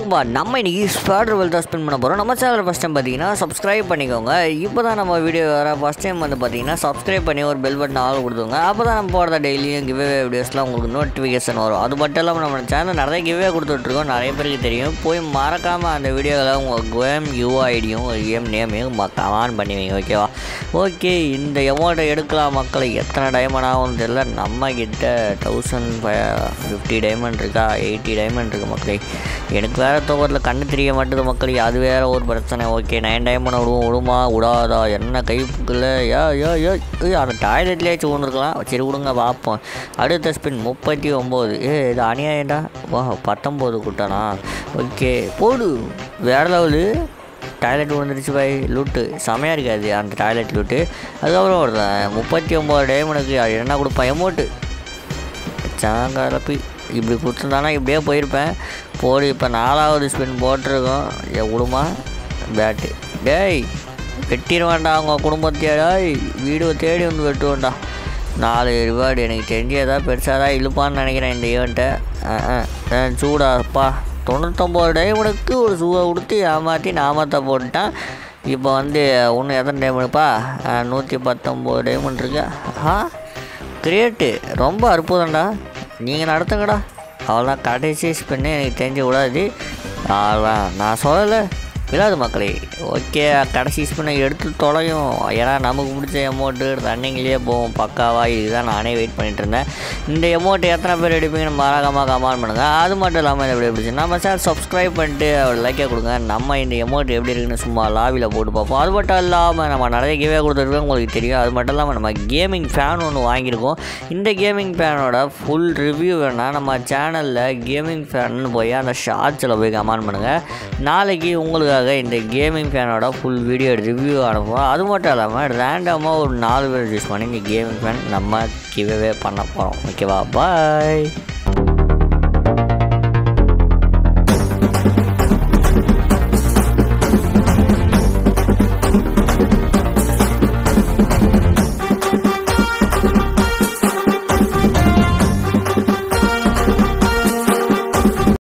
வணக்கம்பா நம்ம இன்னைக்கு ஸ்பேடர் வெல் தான் ஸ்பெண்ட் பண்ண போகிறோம் நம்ம சேனல் ஃபஸ்ட் டைம் பார்த்தீங்கன்னா சப்ஸ்கிரைப் பண்ணிக்கோங்க இப்போ தான் நம்ம வீடியோ வர ஃபஸ்ட் டைம் வந்து பார்த்தீங்கன்னா சப்ஸ்கிரைப் பண்ணி ஒரு பெல் பட்டன் ஆள் கொடுத்துங்க அப்போ தான் நம்ம போடுற டெய்லியும் கிவ்வே வீடியோஸ்லாம் உங்களுக்கு நோட்டிஃபிகேஷன் வரும் அது மட்டும் இல்லாமல் நம்ம சேனல் நிறைய கிவ்வே கொடுத்துட்ருக்கோம் நிறைய பேருக்கு தெரியும் போய் மறக்காமல் அந்த வீடியோவில் உங்கள் கேம் யூஐடியும் கேம் நேமையும் கமெண்ட் பண்ணி வைங்க ஓகேவா ஓகே இந்த எமௌண்ட்டை எடுக்கலாம் மக்களை எத்தனை டைமண்ட் ஆகும் தெரியல நம்ம கிட்ட தௌசண்ட் ஃபிஃப்டி டைமண்ட் இருக்கா எயிட்டி டைமண்ட் இருக்குது மக்களே எனக்கு வேறு தொகரில் கண்ணு தெரிய மாட்டேது மக்களே அது வேறு ஒரு பிரச்சனை ஓகே நைன் டைமண்ட் விடுவோம் விடுமா விடாதா என்ன கைப்புக்குள்ள யோ யோ யோ ஏய், அந்த டாய்லெட்லேயாச்சும் விழுந்துருக்கலாம் சரி விடுங்க பார்ப்போம் அடுத்த ஸ்பின் முப்பத்தி ஒம்பது ஏ இது அநியாயம்டா வா பத்தொம்போது குட்டானா ஓகே போடு வேறு லெவலு டாய்லெட் விழுந்துருச்சு பாய் லூட்டு செமையாக இருக்காது அந்த டாய்லெட் லூட்டு அதுக்கப்புறம் ஒருத்தன் முப்பத்தி ஒம்பது டைமனுக்கு என்ன கொடுப்பான் எமௌண்ட்டு சாங்கலப்பி இப்படி கொடுத்துருந்தானா இப்படியே போயிருப்பேன் போடு இப்போ நாலாவது ஸ்பின் போட்டிருக்கோம் என் குடுமா பேட்டு டேய் வெட்டிடுவான்டா அவங்க குடும்பத்தையா டேய் வீடு தேடி வந்து வெட்டுவோம்டா நாலு ரிவார்டு எனக்கு தெரிஞ்சு ஏதாவது பெருசாக தான் இழுப்பான்னு நினைக்கிறேன் இந்த ஈவெண்ட்டை சூடாப்பா தொண்ணூத்தொம்பது டைமனுக்கு ஒரு ஷூவை கொடுத்து ஏமாற்றி நாமத்தை போட்டுட்டான் இப்போ வந்து இன்னும் எத்தனை டைமனுப்பா நூற்றி பத்தொம்போது டைமண்ட் இருக்கு ஆ கிரியேட்டு ரொம்ப அற்புதம்டா நீங்கள் நடத்துங்கடா அவ்வளோதான் கடைசி ஸ்பின்னு எனக்கு தெரிஞ்சு விடாது அவ்வளோதான் நான் சொல்லலை விழாது மக்களே ஓகே கடைசி ஸ்பின்னை எடுத்து தொலையும் ஏன்னா நமக்கு பிடிச்ச அமௌண்ட்டு ரன்னிங்லேயே போகும் பக்காவா இதுதான் நானே வெயிட் பண்ணிட்டு இருந்தேன் இந்த அமௌண்ட் எத்தனை பேர் எடுப்பீங்கன்னு மறக்காமல் கமெண்ட் பண்ணுங்கள் அது மட்டும் இல்லாமல் இந்த எப்படி பிடிச்சி நம்ம சார் சப்ஸ்கிரைப் பண்ணிட்டு ஒரு லைக்கை கொடுங்க நம்ம இந்த அமௌண்ட் எப்படி இருக்குன்னு சும்மா லாபியில் போட்டு பார்ப்போம் அது மட்டும் இல்லாமல் நம்ம நிறைய கிவே கொடுத்துருக்கோம் உங்களுக்கு தெரியும் அது மட்டும் இல்லாமல் நம்ம கேமிங் ஃபேன் ஒன்று வாங்கியிருக்கோம் இந்த கேமிங் ஃபேனோட ஃபுல் ரிவ்யூ வேணால் நம்ம சேனலில் கேமிங் ஃபேன்னு போய் அந்த ஷார்ட்ஸில் போய் கமெண்ட் பண்ணுங்கள் நாளைக்கு உங்களுக்காக இந்த கேமிங் ஃபேனோட ஃபுல் வீடியோ ரிவ்யூ அனுப்புவோம் அது மட்டும் இல்லாமல் ரேண்டமாக ஒரு நாலு பேர் யூஸ் பண்ணி இந்த கேமிங் ஃபேன் நம்ம கிவே பண்ண போகிறோம் ஓகேவா பாய்